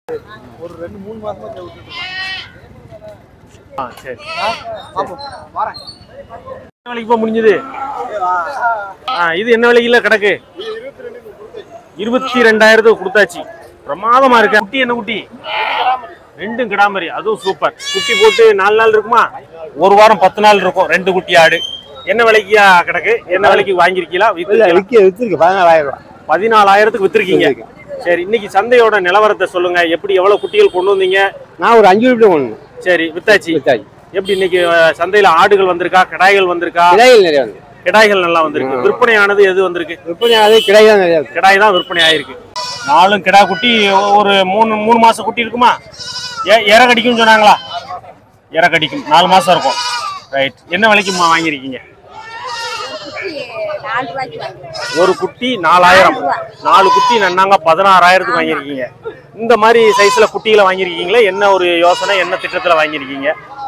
ஒரு ரெண்டு மூணு மாசமா இதை விட்டுட்டு ஆ சரி பாப்போம் வரேன் என்ன விலைக்கு இப்போ முடிஞ்சது ஆ இது என்ன விலைக்குல கிடக்கு இருபத்தி ரெண்டாயிரத்துக்கு கொடுத்தாச்சு பிரமாதமா இருக்கு குட்டி என்ன குட்டி ரெண்டும் கிடாமரி அதுவும் சூப்பர் குட்டி போட்டு நாலு நாள் இருக்குமா ஒரு வாரம் பத்து நாள் இருக்கும் ரெண்டு குட்டி ஆடு என்ன விலைக்கியா கிடக்கு என்ன விலைக்கு வாங்கியிருக்கீங்களா இல்ல வித்து விக்க வித்துருக்கு பதினாலாயிரம் ரூபாய் பதினாலாயிரத்துக்கு வித்திருக்கீங்க சரி இன்னைக்கு சந்தையோட நிலவரத்தை சொல்லுங்க எப்படி எவ்வளவு குட்டிகள் கொண்டு வந்தீங்க நான் ஒரு அஞ்சு ரூபாய் ஒண்ணு சரி வித்தாச்சு வித்தாச்சு எப்படி இன்னைக்கு அஹ், சந்தையில ஆடுகள் வந்திருக்கா கிடாய்கள் வந்திருக்கா கிடாய்கள் நிறைய வந்து கிடாய்கள் நல்லா வந்திருக்கு விற்பனையானது எது வந்திருக்கு விற்பனை ஆகுது கிடாய் தான் நிறைய இருக்கு கிடாய் தான் விற்பனை ஆயிருக்கு நாலும் கிடா குட்டி ஒரு மூணு மூணு மாசம் குட்டி இருக்குமா ஏ இற கடிக்கும்னு சொன்னாங்களா இற கடிக்கும் நாலு மாசம் இருக்கும் ரைட் என்ன விலைக்கு மா- வாங்கியிருக்கீங்க நாலு ரூபாய்க்கு வாங்கிருக்கோம் ஒரு குட்டி நாலாயிரம் நாலு குட்டி நன்னாங்க பதினாறாயிரத்துக்கு வாங்கியிருக்கீங்க இந்த மாதிரி சைஸ்ல குட்டிகளை வாங்கியிருக்கீங்களா என்ன ஒரு யோசனை என்ன திட்டத்துல வாங்கியிருக்கீங்க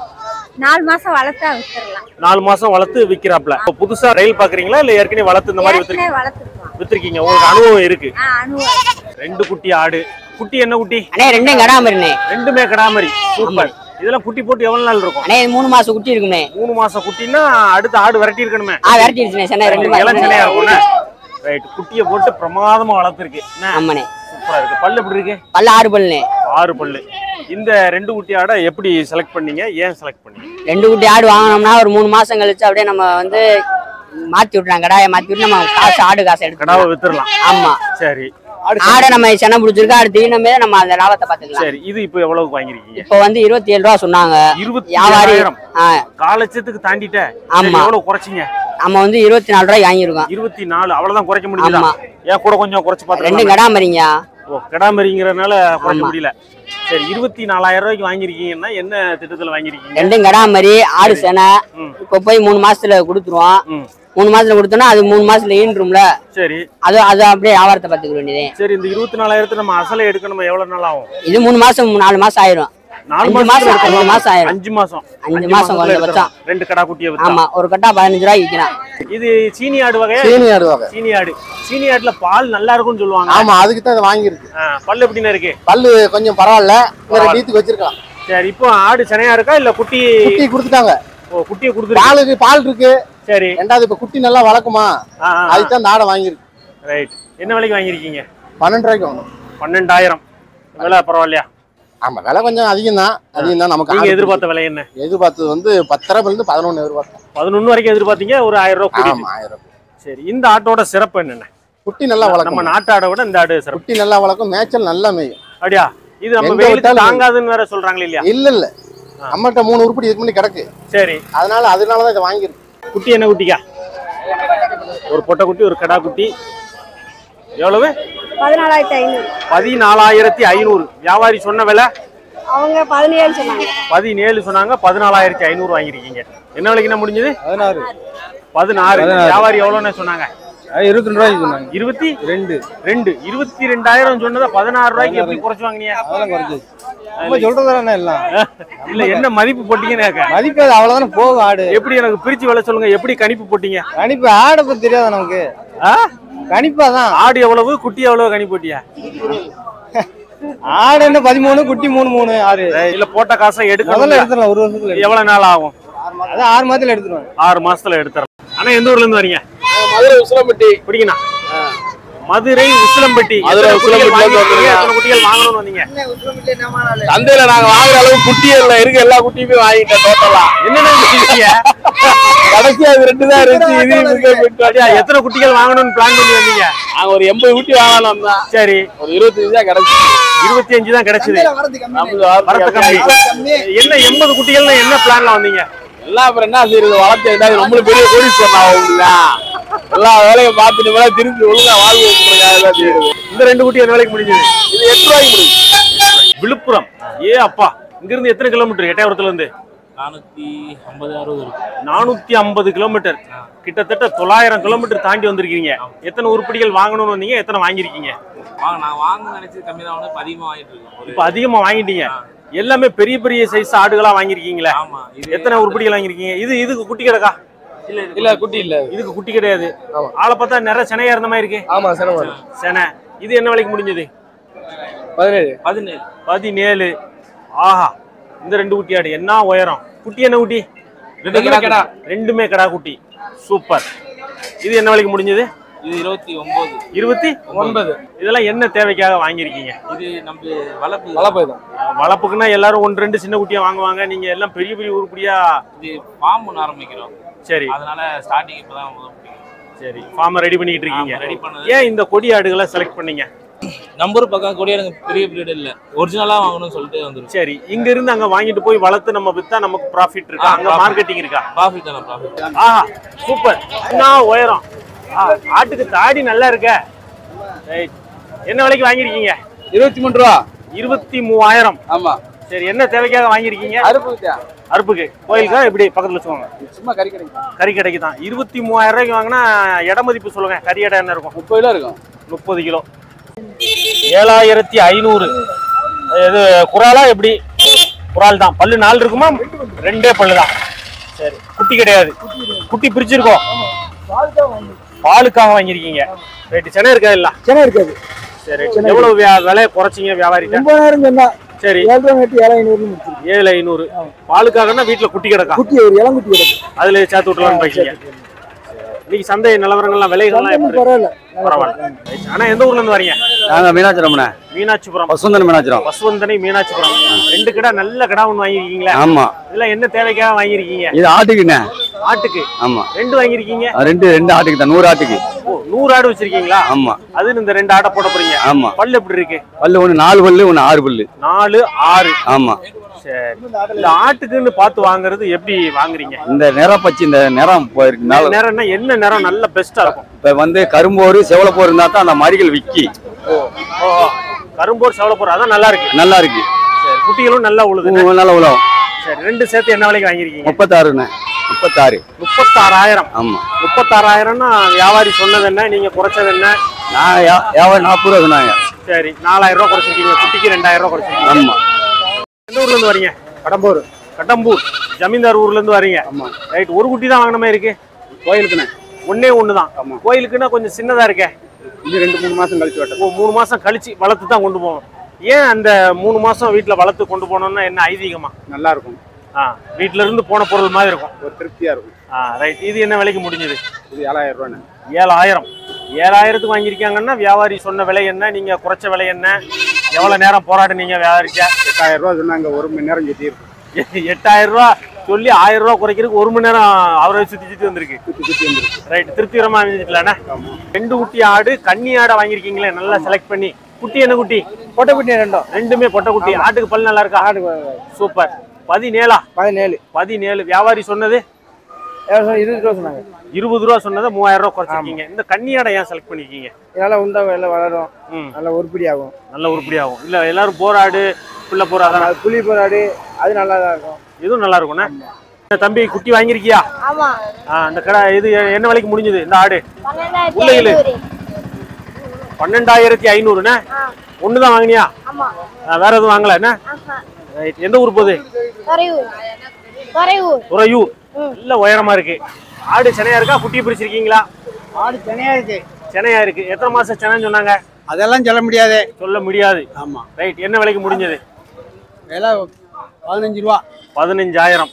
நாலு மாசம் வளர்த்தா வித்துடலாம் நாலு மாசம் வளர்த்து விற்கிறாப்ல இப்போ புதுசா ரயில் பாக்குறீங்களா இல்ல ஏற்கனவே வளர்த்து இந்த மாதிரி வித்திருக்கீங்க ஏற்கனவே வளர்த்துருக்கோம் வித்திருக்கீங்க உங்களுக்கு அனுபவம் இருக்கு ஆ அனுபவம் ரெண்டு குட்டி ஆடு குட்டி என்ன குட்டி அண்ணே ரெண்டும் கடாமரிண்ணே ரெண்டுமே கிடாமரி சூப்பர் இதெல்லாம் குட்டி போட்டு எவ்வளவு நாள் இருக்கும் அண்ணே இது மூணு மாசம் குட்டி இருக்கும்ண்ணே மூணு மாசம் குட்டின்னா அடுத்த ஆடு விரட்டி இருக்கணுமே ஆ விரட்டிடுச்சுண்ணே சென்னை ரெண்டு இளம் சினையா மாசம் இருக்கும்ல ரைட் குட்டியை போட்டு பிரமாதமா வளர்த்துருக்கு என்ன ஆமாண்ணே சூப்பரா இருக்கு பல்லு எப்படி இருக்கு பல்ல ஆறு பல்லுண்ணே ஆறு பல்லு இந்த ரெண்டு குட்டி ஆடை எப்படி செலக்ட் பண்ணீங்க ஏன் செலக்ட் பண்ணீங்க ரெண்டு குட்டி ஆடு வாங்கினோம்னா ஒரு மூணு மாசம் கழிச்சு அப்படியே நம்ம வந்து மாத்தி விட்டுறாங்க கடாயை மாத்தி விட்டு நம்ம காசு ஆடு காசு கடாவை எடுக்கலாம் வித்துடலாம் ஆமா சரி ஆடை நம்ம சென்னை பிடிச்சிருக்கா அடுத்து தீனமே நம்ம அந்த லாபத்தை பாத்துக்கலாம் சரி இது இப்போ எவ்வளவுக்கு வாங்கிருக்கீங்க இப்போ வந்து இருபத்தி ஏழு ரூபா சொன்னாங்க இருபத்தி வியாபாரி ஏழாயிரம் ஆ கால் லட்சத்துக்கு தாண்டிட்ட ஆமா. எவ்வளவு குறைச்சிங்க நம்ம வந்து இருபத்தி நாலு ரூபாய் வாங்கியிருக்கோம் இருபத்தி நாலு அவ்வளவுதான் குறைக்க முடியுதா ஆமா. ஏன் கூட கொஞ்சம் குறைச்சு ரெண்டும் பார்த்துக்கலாம் கடாமரிங்க ஓ கிடாமரிங்கிறதுனால குறைக்க ஆமா. முடியல சரி இருபத்தி நாலாயிரம் ரூபாய்க்கு வாங்கியிருக்கீங்கன்னா என்ன திட்டத்துல வாங்கியிருக்கீங்க ரெண்டும் கடாமரி ஆடு செனை ம். இப்போ போய் மூணு மாசத்துல கொடுத்துருவோம் ம் மூணு மாசத்துல கொடுத்தோம்னா அது மூணு மாசத்துல ஈன்றும்ல சரி அது அது அப்படியே வியாபாரத்தை பார்த்துக்க வேண்டியதே சரி இந்த இருபத்தி நாலாயிரத்து நம்ம அசலை எடுக்கணும் எவ்வளவு நாள் ஆகும் இது மூணு மாசம் நாலு மாசம் ஆயிரும் நாலு அஞ்சு மாசம் மாசம் அஞ்சு மாசம் ஆயிரும் அஞ்சு மாசம் அஞ்சு மாசம் மாசத்துல குறைஞ்சபட்சம். எடுத்துடலாம். ரெண்டு கடா குட்டியை வித்தா ஆமா ஒரு கட்டா பதினஞ்சு ரூபாய் விற்கிறான் இது சீனி ஆடு வகையா சீனி ஆடுவாங்க சீனி ஆடு சீனி ஆட்டுல பால் நல்லா இருக்கும்னு சொல்லுவாங்க ஆமா அதுக்கு தான் இதை வாங்கியிருக்கு ஆ, பல்லு எப்படின்னு இருக்கு பல்லு கொஞ்சம் பரவாயில்ல ஒரு டீத்துக்கு வச்சிருக்கலாம் சரி இப்போ ஆடு சனையா இருக்கா இல்ல குட்டி குட்டி கொடுத்துட்டாங்க ஓ, குட்டியை கொடுத்துருக்கு பாலுக்கு பால் இருக்கு சரி ரெண்டாவது இப்ப குட்டி நல்லா வளர்க்குமா அதுக்கு தான் இந்த ஆடை வாங்கியிருக்கு ரைட் என்ன விலைக்கு வாங்கியிருக்கீங்க பன்னெண்டு ரூபாய்க்கு வாங்கணும் பன்னெண்டாயிரம் விலை பரவாயில்லையா ஆமா விலை கொஞ்சம் அதிகம் தான் அதிகம் தான் நமக்கு நீங்க ஆடு எதிர்பார்த்த விலை என்ன எதிர்பார்த்தது வந்து பத்தரை இருந்து பதினொன்று எதிர்பார்த்தோம் பதினொன்னு வரைக்கும் எதிர்பார்த்தீங்க ஒரு ஆயிரம் ரூபாய் கூட்டிட்டு. ஆமா ஆயிரம் ரூபாய். சரி இந்த ஆட்டோட சிறப்பு என்னென்ன குட்டி நல்லா நம்ம வளர்க்கும் நாட்டு ஆடை விட இந்த ஆடு சிறப்பு குட்டி நல்லா வளர்க்கும் மேய்ச்சல் நல்லா மேயும் அப்படியா இது நம்ம எங்க வெயிலுக்கு விட்டாலும் தாங்காதுன்னு வேற சொல்றாங்களே இல்லையா இல்ல இல்ல நம்மகிட்ட மூணு உருப்படி இதுக்கு முன்னாடி கிடக்கு சரி அதனால அதனாலதான் இதை வாங்கியிருக்கு குட்டி என்ன குட்டிக்கா ஒரு பொட்டை குட்டி ஒரு கடா குட்டி எவ்வளவு பதினாலாயிரத்தி ஐநூறு பதினாலாயிரத்தி ஐநூறு வியாபாரி சொன்ன விலை அவங்க பதினேழு சொன்னாங்க பதினேழு சொன்னாங்க பதினாலாயிரத்தி ஐநூறு வாங்கியிருக்கீங்க என்ன விலைக்கு என்ன முடிஞ்சது பதினாறு பதினாறு வியாபாரி எவ்வளோன்னு சொன்னாங்க இருபத்தி ரெண்டு ரூபாய்க்கு சொன்னாங்க இருபத்தி ரெண்டு ரெண்டு இருபத்தி ரெண்டாயிரம் சொன்னதை பதினாறு ரூபாய்க்கு எப்படி குறைச்சு வாங்கினீங்க அதெல்லாம் குறைச்சி நம்ம சொல்றதானே எல்லாம் இல்ல என்ன மதிப்பு போட்டீங்கன்னு கேட்க மதிப்பு அது அவ்வளவுதானே போகும் ஆடு எப்படி எனக்கு பிரிச்சு விலை சொல்லுங்க எப்படி கணிப்பு போட்டீங்க கணிப்பு ஆடை பத்தி தெரியாத நமக்கு ஆ? கணிப்பா தான் ஆடு எவ்வளவு குட்டி எவ்வளவு கணிப்பு போட்டியா ஆடு என்ன பதிமூணு குட்டி மூணு மூணு ஆறு இல்ல போட்ட காசை எடுக்கணும் முதல்ல எடுத்துடலாம் ஒரு வருஷத்துல எவ்வளவு நாள் ஆகும் அதான் ஆறு மாதத்துல எடுத்துருவாங்க ஆறு மாசத்துல எடுத்துறோம் ஆனா எந்த ஊர்ல இருந்து வரீங்க மதுரை உசிலம்பட்டி பிடிக்கணும் மதுரை உசிலம்பட்டி மதுரை எத்தனை குட்டிகள் உசிலம்பட்டில இருந்து வாங்கியிருக்கீங்க? வந்திருக்கேன். எத்தனை குட்டிகள் வாங்கணும்னு வந்தீங்க சந்தையில நாங்க வாங்குற அளவு குட்டி இல்ல இருக்க எல்லா குட்டியுமே வாங்கிட்டேன் டோட்டலா என்னென்ன குட்டிங்க கடைசியா இது ரெண்டு தான் இருந்துச்சு இது இதுக்கு போயிட்டு அப்படியா, எத்தனை குட்டிகள் வாங்கணும்னு பிளான் பண்ணி வந்தீங்க நாங்க ஒரு எண்பது குட்டி வாங்கலாம் தான் சரி ஒரு இருபத்தஞ்சு தான் கிடைச்சு இருபத்தி அஞ்சு தான் கிடைச்சது நம்மளுக்கு வரத்து வரத்து கம்மி என்ன எண்பது குட்டிகள்னா என்ன பிளான்ல வந்தீங்க எல்லாம் அப்புறம் என்ன செய்யறது வளர்த்து ரெண்டாவது நம்மளும் பெரிய கோடீஸ்வரன் ஆகுங்களா எல்லா வேலையும் பார்த்துட்டு மேல திருப்பி ஒழுங்கா வாழ்வு எல்லாம் செய்யறது இந்த ரெண்டு குட்டி என்ன வேலைக்கு முடிஞ்சது இது எட்டு ரூபாய்க்கு முடியும் விழுப்புரம் ஏ அப்பா இங்க இருந்து எத்தனை கிலோமீட்டர் எட்டயபுரத்துல இருந்து நானூத்தி ஐம்பது அறுபது இருக்கும் நானூத்தி ஐம்பது கிலோமீட்டர் கிட்டத்தட்ட தொள்ளாயிரம் கிலோமீட்டர் தாண்டி வந்திருக்கீங்க எத்தனை உருப்படிகள் வாங்கணும்னு வந்தீங்க எத்தனை வாங்கியிருக்கீங்க வாங்க நான் வாங்க நினைச்சது கம்மி தான் வந்து அதிகமா வாங்கிட்டு இருக்கோம் ஒரு இப்ப அதிகமா வாங்கிட்டீங்க எல்லாமே பெரிய பெரிய சைஸ் ஆடுகளா வாங்கியிருக்கீங்களே ஆமா இது எத்தனை உருப்படிகள் வாங்கியிருக்கீங்க இது இதுக்கு குட்டி கிடக்கா இல்ல இது இல்ல குட்டி இல்ல இதுக்கு குட்டி கிடையாது ஆமா. ஆளை பார்த்தா நிறைய செனையா இருந்த மாதிரி இருக்கு ஆமா சிரமம் செனை இது என்ன விலைக்கு முடிஞ்சது பதினேழு பதினேழு பதினேழு ஆஹா இந்த ரெண்டு குட்டி ஆடு என்ன உயரம் குட்டி என்ன குட்டி ரெண்டு கிடா ரெண்டுமே கடா குட்டி சூப்பர் இது என்ன விலைக்கு முடிஞ்சது இது இருபத்தி ஒன்பது இருபத்தி ஒன்பது இதெல்லாம் என்ன தேவைக்காக வாங்கியிருக்கீங்க இது நம்ம வளர்ப்பு வளர்ப்பு தான் அஹ் வளர்ப்புக்குன்னா எல்லாரும் ஒன்று ரெண்டு சின்ன குட்டியா வாங்குவாங்க நீங்க எல்லாம் பெரிய பெரிய உருப்படியா இது ஃபார்ம் ஒன்று ஆரம்பிக்கிறோம் சரி அதனால ஸ்டார்டிங் இப்பதான் முதல் பிடிக்கும் சரி ஃபார்மை ரெடி பண்ணிட்டு இருக்கீங்க ரெடி பண்ணது ஏன் இந்த கொடி ஆடுகளை செலக்ட் பண்ணீங்க நம்பர் பக்கம் கூட எனக்கு பெரிய பிரீடு இல்ல ஒரிஜினலா வாங்கணும்னு சொல்லிட்டு வந்துரும் சரி இங்க இருந்து அங்க வாங்கிட்டு போய் வளர்த்து நம்ம வித்தா நமக்கு ப்ராஃபிட் இருக்கா ஆ, அங்க profit. மார்க்கெட்டிங் இருக்கா ப்ராஃபிட் தானே ப்ராஃபிட் ஆஹா சூப்பர் என்ன உயரம் ஆ, ஆட்டுக்கு தாடி நல்லா இருக்க ரைட் என்ன விலைக்கு வாங்கியிருக்கீங்க இருபத்தி மூணு ரூபா இருபத்தி மூவாயிரம் ஆமா சரி என்ன தேவைக்காக வாங்கியிருக்கீங்க அறுப்பு வித்தியா அறுப்புக்கு கோயிலுக்கா எப்படி பக்கத்துல வச்சுக்கோங்க சும்மா கறி கிடைக்கும் கறி கடைக்கு தான் இருபத்தி மூவாயிரம் ரூபாய்க்கு வாங்கினா இட மதிப்பு சொல்லுங்க கறி இடம் என்ன இருக்கும் முப்பது கிலோ இருக்கும் முப்பது கிலோ ஏழாயிரத்தி ஐநூறு இது குறாலா எப்படி குறால் தான் பல்லு நாலு இருக்குமா ரெண்டே பல்லு தான் சரி குட்டி கிடையாது குட்டி பிரிச்சிருக்கோம் பாலுக்காக வாங்கியிருக்கீங்க ரைட்டு சென்னை இருக்கா இல்ல சென்னை இருக்காது சரி எவ்வளவு வியா- விலை குறைச்சிங்க வியாபாரிட்ட ஒன்பதாயிரம் சொன்னா சரி ஏழு ரூபா எட்டு ஏழு ஐநூறுன்னு முடிச்சிருக்கு ஏழு ஐநூறு பாலுக்காகன்னா வீட்டுல குட்டி கிடக்கா குட்டி ஒரு இளங்குட்டி கிடக்கு அதுல சேர்த்து விட்டுலாம்னு பாக்கீங்க இன்னைக்கு சந்தை நிலவரங்கள்லாம் விலைகள்லாம் எப்படி இருக்கு? பரவாயில்ல பரவாயில்ல Right. ஆனா எந்த ஊர்ல இருந்து வரீங்க நாங்க மீனாட்சிரமண மீனாட்சிபுரம் வசுந்தன் மீனாட்சிரம் வசுவந்தனை மீனாட்சிபுரம் ரெண்டு கடை நல்ல கடை ஒன்று வாங்கியிருக்கீங்களா ஆமா இதெல்லாம் என்ன தேவைக்காக வாங்கியிருக்கீங்க இது ஆட்டுக்குண்ணே ஆட்டுக்கு ஆமா ரெண்டு வாங்கியிருக்கீங்க அது ரெண்டு ரெண்டு ஆட்டுக்கு தான் நூறு ஆட்டுக்கு ஓ நூறு ஆடு வச்சிருக்கீங்களா ஆமா அது இந்த ரெண்டு ஆடை போட போறீங்க ஆமா பல்லு எப்படி இருக்கு பல்லு ஒண்ணு நாலு பல்லு ஒண்ணு ஆறு பல்லு நாலு ஆறு ஆமா சரி இந்த ஆட்டுக்குன்னு பார்த்து வாங்குறது எப்படி வாங்குறீங்க இந்த நிறம் பச்சி இந்த நிறம் போயிருக்கு மேல நேரம்னா என்ன நேரம் நல்ல பெஸ்டா இருக்கும் இப்ப வந்து கரும்போரு செவலப்போர் இருந்தா தான் அந்த மடிகள் விக்கி ஓ கரும்போர் செவலப்போர் அதான் நல்லா இருக்கு நல்லா இருக்கு சரி குட்டிகளும் நல்லா உழுது உ- நல்ல உலகம் சரி ரெண்டு சேர்த்து என்ன விலைக்கு வாங்கியிருக்கீங்க முப்பத்தாறுண்ணே முப்பத்தாறு முப்பத்தாறாயிரம் ஆமா முப்பத்தாறாயிரம்னா வியாபாரி சொன்னது என்ன நீங்க குறைச்சது என்ன நான் யா- வியாபாரம் நாற்பது ரூபா சொன்னாங்க சரி நாலாயிரம் ரூபாய் குறைச்சிருக்கீங்க குட்டிக்கு ரெண்டாயிரம் ரூபாய் குறைச்சிருக்கீங்க ஆமா எந்த ஊர்ல இருந்து வரீங்க கடம்பூர் கடம்பூர் ஜமீன்தார் ஊர்ல இருந்து வரீங்க ஆமா. ரைட் ஒரு குட்டி தான் வாங்கின மாதிரி இருக்கு கோயிலுக்குண்ணே ஒண்ணே ஒண்ணுதான் ஆமா. கோயிலுக்குன்னா கொஞ்சம் சின்னதா இருக்கே இது ரெண்டு மூணு மாசம் கழிச்சு வெட்ட ஓ மூணு மாசம் கழிச்சு வளர்த்து தான் கொண்டு போவோம் ஏன் அந்த மூணு மாசம் வீட்டுல வளர்த்து கொண்டு போனோம்னா என்ன ஐதீகமா நல்லா இருக்கும் ஆ வீட்ல இருந்து போன பொருள் மாதிரி இருக்கும் ஒரு திருப்தியா இருக்கும் ஆ ரைட் இது என்ன விலைக்கு முடிஞ்சது இது ஏழாயிரம் ரூபாண்ணே ஏழாயிரம் ஏழாயிரத்துக்கு வாங்கியிருக்காங்கன்னா வியாபாரி சொன்ன விலை என்ன நீங்க குறைச்ச விலை என்ன எவ்வளவு நேரம் போராடுனீங்க வியாபாரிக்க எட்டாயிரம் ரூபா சொன்னாங்க ஒரு மணி நேரம் சுத்தி இருக்கும் எட்டாயிரம் ரூபா சொல்லி ஆயிரம் ரூபா குறைக்கிறதுக்கு ஒரு மணி நேரம் அவரை சுத்தி சுத்தி வந்திருக்கு சுத்தி சுத்தி வந்துருக்கு ரைட் திருப்திகரமா அமைஞ்சிக்கலாண்ணே ரெண்டு குட்டி ஆடு கன்னி ஆடை வாங்கியிருக்கீங்களே நல்லா செலக்ட் பண்ணி குட்டி என்ன குட்டி கொட்டை குட்டி ரெண்டும் ரெண்டுமே பொட்டை குட்டி ஆட்டுக்கு பல் நல்லா இருக்கா ஆடு சூப்பர் பதினேழா பதினேழு பதினேழு வியாபாரி சொன்னது இருபது ரூபா சொன்னாங்க இருபது ரூபா சொன்னதை மூவாயிரம் ரூபா குறைச்சிருக்கீங்க இந்த கன்னி ஆடை ஏன் செலக்ட் பண்ணிருக்கீங்க இதெல்லாம் உண்டா எல்லாம் வளரும் ம் நல்லா உருப்படி ஆகும் நல்ல உருப்படியாகும் இல்ல எல்லாரும் போராடு பிள்ளை போரா அதான் அது புளி போராடி அது நல்லா தான் இருக்கும் இதுவும் நல்லா இருக்கும்ண்ணே தம்பி குட்டி வாங்கியிருக்கியா ஆமா ஆ, இந்த கடை இது என்ன விலைக்கு முடிஞ்சது இந்த ஆடு பன்னெண்டாயிரத்தி உள்ளையில. ஐநூறு பன்னெண்டாயிரத்தி ஐநூறுண்ணே ஆ ஒன்று தான் வாங்கினியா ஆமா ஆ, வேற எதுவும் வாங்கல என்ன ஆஹா ரைட் எந்த ஊர் போகுது துறையூர் துறையூர் துறையூர் ம். நல்ல உயரமா இருக்கு ஆடு சென்னையா இருக்கா குட்டி பிரிச்சிருக்கீங்களா ஆடு தனியா இருக்கு சென்னையா இருக்கு எத்தனை மாசம் சென்னைன்னு சொன்னாங்க அதெல்லாம் சொல்ல முடியாது சொல்ல முடியாது ஆமா ரைட் என்ன விலைக்கு முடிஞ்சது விலை பதினஞ்சு ரூபா பதினஞ்சாயிரம்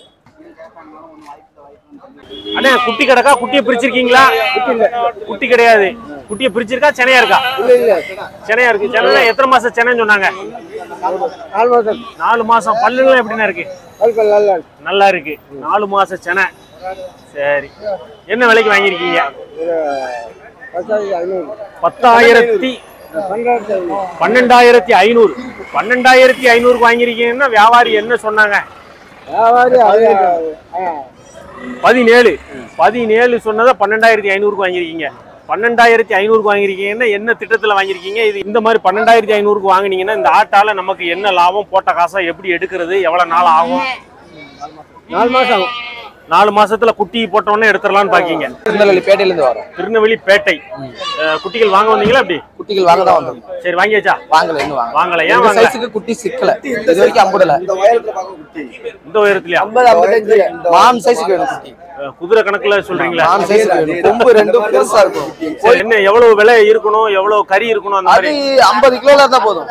அண்ணே குட்டி கிடக்கா குட்டியை பிரிச்சிருக்கீங்களா குட்டி கிடையாது குட்டியை பிரிச்சிருக்கா சென்னையா இருக்கா இல்ல இல்ல சென்னையா இருக்கு சென்னையில எத்தனை மாசம் சென்னைன்னு சொன்னாங்க நாலு மாசம் நாலு மாசம் பல்லுலாம் எப்படிண்ணா இருக்கு பல்பல் நல்லா இருக்கு நல்லா இருக்கு நாலு மாசம் சென்னை சரி என்ன விலைக்கு வாங்கியிருக்கீங்க பத்தாயிரத்தி ஐநூறு பத்தாயிரத்தி பன்னெண்டாயிரத்தி ஐநூறு பன்னெண்டாயிரத்தி ஐநூறு பன்னெண்டாயிரத்தி ஐநூறுக்கு வாங்கியிருக்கீங்கன்னா வியாபாரி என்ன சொன்னாங்க வியாபாரி அது ஆ, பதினேழு பதினேழு சொன்னதை பன்னெண்டாயிரத்தி ஐநூறுக்கு வாங்கியிருக்கீங்க பன்னெண்டாயிரத்தி ஐநூறுக்கு வாங்கியிருக்கீங்கன்னா என்ன திட்டத்தில் வாங்கியிருக்கீங்க இது இந்த மாதிரி பன்னெண்டாயிரத்தி ஐநூறுக்கு வாங்குனீங்கன்னா இந்த ஆட்டால நமக்கு என்ன லாபம் போட்ட காசை எப்படி எடுக்கிறது எவ்வளவு நாள் ஆகும் நாலு மாசம் ஆகும் நாலு மாசத்துல குட்டி போட்டோன்னே எடுத்துடலாம்னு பாக்கீங்க திருநெல்வேலி பேட்டையிலேருந்து வரோம் திருநெல்வேலி பேட்டை அஹ், குட்டிகள் வாங்க வந்தீங்களா அப்படி குட்டிகள் வாங்க தான் வந்தோம் சரி வாங்கியாச்சா வாங்கல இன்னும் வாங்க வாங்கல ஏன் எங்க வாங்கல சைஸுக்கு குட்டி சிக்கல இது வரைக்கும் அம்புடல இந்த உயரத்துலயா ஐம்பது ஐம்பத்தஞ்சு மாம் சைஸுக்கு வேணும் குட்டி அஹ், குதிரை கணக்குல சொல்றீங்களா நாலு சைஸ் வேணும் கொம்பு ரெண்டும் பெருசா இருக்கும் சரி, என்ன எவ்வளவு விலை இருக்கணும் எவ்வளவு கறி இருக்கணும் அந்த அது மாதிரி ஐம்பது கிலோல இருந்தா போதும்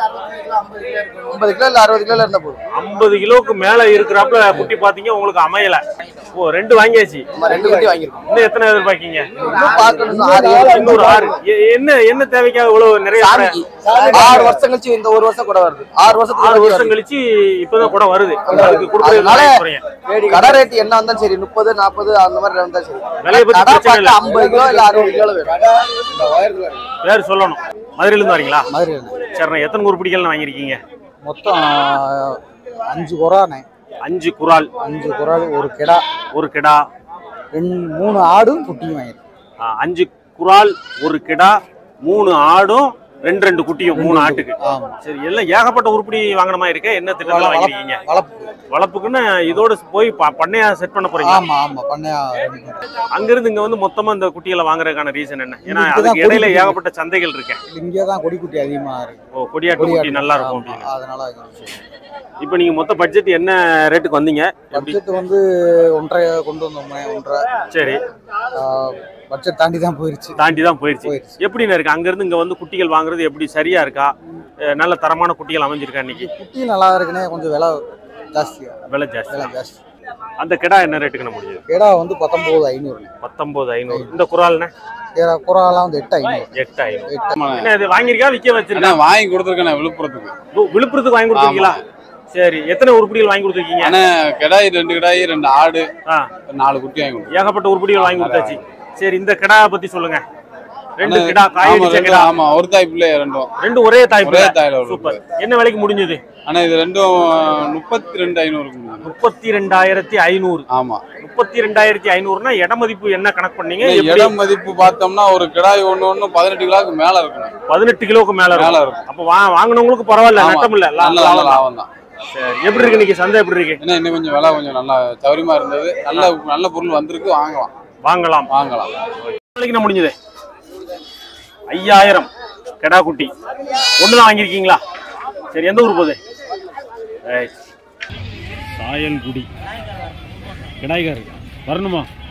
ஐம்பது கிலோ இல்ல அறுபது கிலோல இருந்தா போதும் ஐம்பது கிலோக்கு மேல இருக்கிறப்ப குட்டி பாத்தீங்க உங்களுக்கு அமையல ஓ ரெண்டு வாங்கியாச்சு நம்ம ரெண்டு குட்டி வாங்கியிருக்கோம் இன்னும் எத்தனை எதிர்பார்க்கீங்க இன்னும் பார்க்கணும் ஆறு ஏழு இன்னொரு ஆறு எ- என்ன என்ன தேவைக்காக இவ்வளவு நிறைய கடை? சாமிக்கு ஆறு வருஷம் கழிச்சு இந்த ஒரு வருஷம் கூட வருது ஆறு வருஷத்துக்கு ஆறு முன்னாடி வருஷம் வருது. கழிச்சு இப்பதான் கூட வருது உங்களுக்கு கொடுக்குறது அதனால குறையும். கடை ரேட் என்ன வந்தாலும் சரி முப்பது நாற்பது அந்த மாதிரி இருந்தா சரி விலையை பத்தி கடை பிரச்சனை இல்ல. பார்த்து ஐம்பது கிலோ இல்ல அறுபது கிலோ வேணும் பேர் சொல்லணும் மதுரையில இருந்து வரீங்களா மாதிரி சரிண்ணா எத்தனை உருப்படிகள் வாங்கியிருக்கீங்க மொத்தம் அஞ்சு குறானே அஞ்சு குரால் அஞ்சு குறால் ஒரு கிடா ஒரு கிடா ரெண்டு மூணு ஆடும் குட்டியும் வாங்கியிருக்கேன் ஆ, அஞ்சு குரால் ஒரு கிடா மூணு ஆடும் ரெண்டு ரெண்டு குட்டியும் மூணு ஆட்டுக்கு ஆமா சரி எல்லாம் ஏகப்பட்ட உருப்படி வாங்கின மாதிரி இருக்கே என்ன திட்டத்துல வாங்கிருக்கீங்க வளர்ப்பு வளர்ப்புக்குன்னு இதோட போய் ப- பண்ணையா செட் பண்ண போறீங்க ஆமா ஆமா பண்ணையா ரெடி பண்றேன். அங்கிருந்து இங்க வந்து மொத்தமா இந்த குட்டிகளை வாங்குறதுக்கான ரீசன் என்ன ஏன்னா இங்கதான் அதுக்கு இடையில கொடி ஏகப்பட்ட சந்தைகள் இருக்கு இங்கே தான் கொடி குட்டி அதிகமா இருக்கு ஓ கொடியாட்டு குட்டி கொடியாடு. நல்லா இருக்கும் ஆமா, அப்படின்னு அதனால இங்க வச்சிருக்கோம். இப்போ நீங்க மொத்த பட்ஜெட் என்ன ரேட்டுக்கு வந்தீங்க எப்படி பட்ஜெட் வந்து ஒன்றரை கொண்டு வந்தோம்னே ஒன்றரை சரி பட்ஜெட் தாண்டி தான் போயிருச்சு தாண்டி தான் போயிருச்சு போயிருச்சு எப்படிண்ணா இருக்கு அங்க இருந்து இங்க வந்து குட்டிகள் வாங்குறது எப்படி சரியா இருக்கா அஹ் நல்ல தரமான குட்டிகள் அமைஞ்சிருக்கா இன்னைக்கு குட்டி நல்லா இருக்குன்னே கொஞ்சம் விலை ஜாஸ்தியா விலை ஜாஸ்தி விலை ஜாஸ்தி அந்த கிடா என்ன ரேட்டுக்கு நம்ம முடியுது கிடா வந்து பத்தொன்பது ஐநூறு பத்தொன்பது ஐநூறு இந்த குரால்ண்ணே கிடா குறாலாம் வந்து எட்டு ஐநூறு எட்டு ஐநூறு எட்டு என்ன இது வாங்கியிருக்கா விற்க வச்சிருக்கா அண்ணா வாங்கி கொடுத்துருக்கேன் விழுப்புரத்துக்கு வி- விழுப்புரத்துக்கு வாங்கி கொடுத்துருக்கீங்களா சரி எத்தனை உருப்படிகள் வாங்கி கொடுத்துருக்கீங்க அண்ணா கிடாய் ரெண்டு கிடாய் ரெண்டு ஆடு ஆ நாலு குட்டி வாங்கி கொடுத்தேன் ஏகப்பட்ட உருப்படிகள் வாங்கி கொடுத்தாச்சு சரி இந்த கிடா பத்தி சொல்லுங்க ரெண்டு அண்ணா, கிடா காய் ஆமா, அடிச்ச ரெண்டு- கிடா ஆமா ஒரு தாய் பிள்ளை ரெண்டும் ரெண்டு ஒரே தாய் ஒரே பிள்ளை. தாயில ஒரு சூப்பர் என்ன விலைக்கு முடிஞ்சது ஆனா இது ரெண்டும் முப்பத்தி ரெண்டு ஐநூறுக்கு முடிஞ்சது. முப்பத்தி ரெண்டாயிரத்தி ஐநூறு ஆமா முப்பத்தி ரெண்டாயிரத்தி ஐநூறுனா இட மதிப்பு என்ன கணக்கு பண்ணீங்க இன்னும் எப்படி? இடம் மதிப்பு பார்த்தோம்னா ஒரு கிடாய் ஒண்ணு ஒண்ணு பதினெட்டு கிலோக்கு மேல இருக்கணும் பதினெட்டு கிலோக்கு மேல மேல இருக்கும் இருக்கும் அப்ப வா- வாங்குனவங்களுக்கு பரவாயில்ல ஆமா. நட்டம் இல்ல நல்ல லாபம் நல்ல தான். லாபம் தான் சரி எப்படி இருக்கு இன்னைக்கு சந்தை எப்படி இருக்கு ஏன்னா இன்னும் கொஞ்சம் விலை கொஞ்சம் நல்லா சௌரியமா இருந்தது நல்ல நல்ல பொருள் வந்திருக்கு வாங்கலாம் வாங்கலாம் வாங்கலாம் நாளைக்கு நான் முடிஞ்சது ஐயாயிரம் கெடா குட்டி ஒண்ணுதான் வாங்கியிருக்கீங்களா சரி எந்த ஊர் போகுது சாயல்குடி கிடாய்கார் வரணுமா